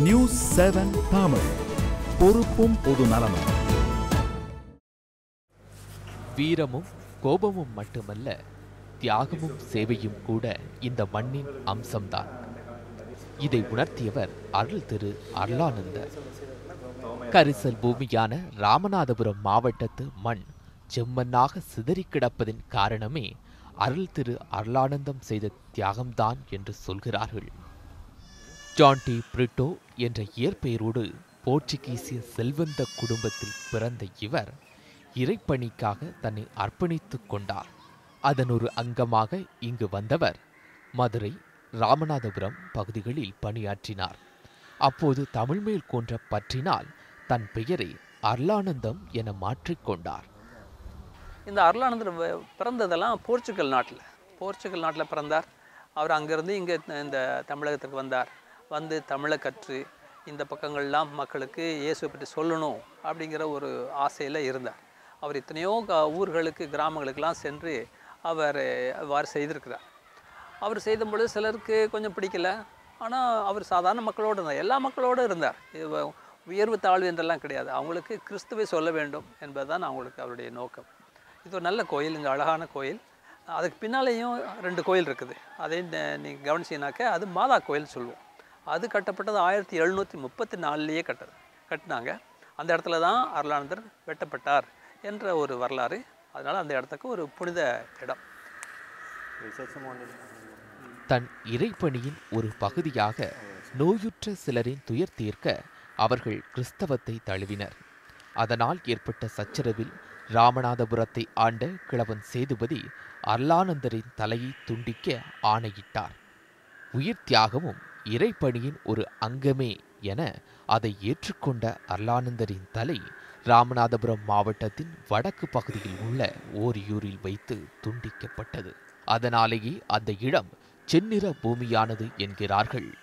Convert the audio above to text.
news seven Tamil பொறுப்பும் பொது நலமும் வீரமும் கோபமும் மட்டுமல்ல தியாகமும் சேவையும் கூட இந்த மண்ணின் அம்சம்தான் இதை உணர்த்தியவர் அருள் திரு அருளானந்தர் கரிசல் பூமியான ராமநாதபுரம் மாவட்டத்து மண் செம்மண்ணாக சிதறி கிடப்பதின் காரணமே அருள் திரு அருளானந்தம் செய்த தியாகம்தான் என்று சொல்கிறார்கள் ஜான் டி பிரிட்டோ என்ற இயற்பெயரோடு போர்ச்சுகீசிய செல்வந்த குடும்பத்தில் பிறந்த இவர் இறைப்பணிக்காக தன்னை அர்ப்பணித்துக் கொண்டார் அதன் ஒரு அங்கமாக இங்கு வந்தவர் மதுரை ராமநாதபுரம் பகுதிகளில் பணியாற்றினார் அப்போது தமிழ் மேல் கொன்ற பற்றினால் தன் பெயரை அருளானந்தம் என மாற்றிக்கொண்டார் இந்த அருளானந்தர் வ- பிறந்ததெல்லாம் போர்ச்சுகல் நாட்டில் போர்ச்சுகல் நாட்டில் பிறந்தார் அவர் அங்கேருந்து இங்கே இந்த தமிழகத்துக்கு வந்தார் வந்து தமிழை கற்று இந்த பக்கங்கள்லாம் மக்களுக்கு இயேசுவை பற்றி சொல்லணும் அப்படிங்கிற ஒரு ஆசையில் இருந்தார் அவர் எத்தனையோ க- ஊர்களுக்கு கிராமங்களுக்கெல்லாம் சென்று அவர் அவ்வாறு செய்திருக்கிறார் அவர் செய்த பொழுது சிலருக்கு கொஞ்சம் பிடிக்கல ஆனால் அவர் சாதாரண மக்களோடு இருந்தார் எல்லா மக்களோடும் இருந்தார் இது உயர்வு தாழ்வு என்றெல்லாம் கிடையாது அவங்களுக்கு கிறிஸ்துவை சொல்ல வேண்டும் என்பதுதான் அவங்களுக்கு அவருடைய நோக்கம் இது ஒரு நல்ல கோயில் இங்கே அழகான கோயில் அதுக்கு பின்னாலேயும் ரெண்டு கோயில் இருக்குது அதை நீங்கள் கவனிச்சீங்கன்னாக்க அது மாதா கோயில் சொல்லுவோம் அது கட்டப்பட்டது ஆயிரத்தி எழுநூற்றி முப்பத்தி நாலுலேயே கட்டது கட்டினாங்க அந்த இடத்துல தான் அருளானந்தர் வெட்டப்பட்டார் என்ற ஒரு வரலாறு அதனால் அந்த இடத்துக்கு ஒரு புனித இடம் தன் இறைப்பணியின் ஒரு பகுதியாக நோயுற்ற சிலரின் துயர் தீர்க்க அவர்கள் கிறிஸ்தவத்தை தழுவினர் அதனால் ஏற்பட்ட சச்சரவில் ராமநாதபுரத்தை ஆண்ட கிழவன் சேதுபதி அருளானந்தரின் தலையை துண்டிக்க ஆணையிட்டார் உயிர் தியாகமும் இறைப்பணியின் ஒரு அங்கமே என அதை ஏற்றுக்கொண்ட அருளானந்தரின் தலை ராமநாதபுரம் மாவட்டத்தின் வடக்கு பகுதியில் உள்ள ஓரியூரில் வைத்து துண்டிக்கப்பட்டது அதனாலேயே அந்த இடம் செந்நிற பூமியானது என்கிறார்கள்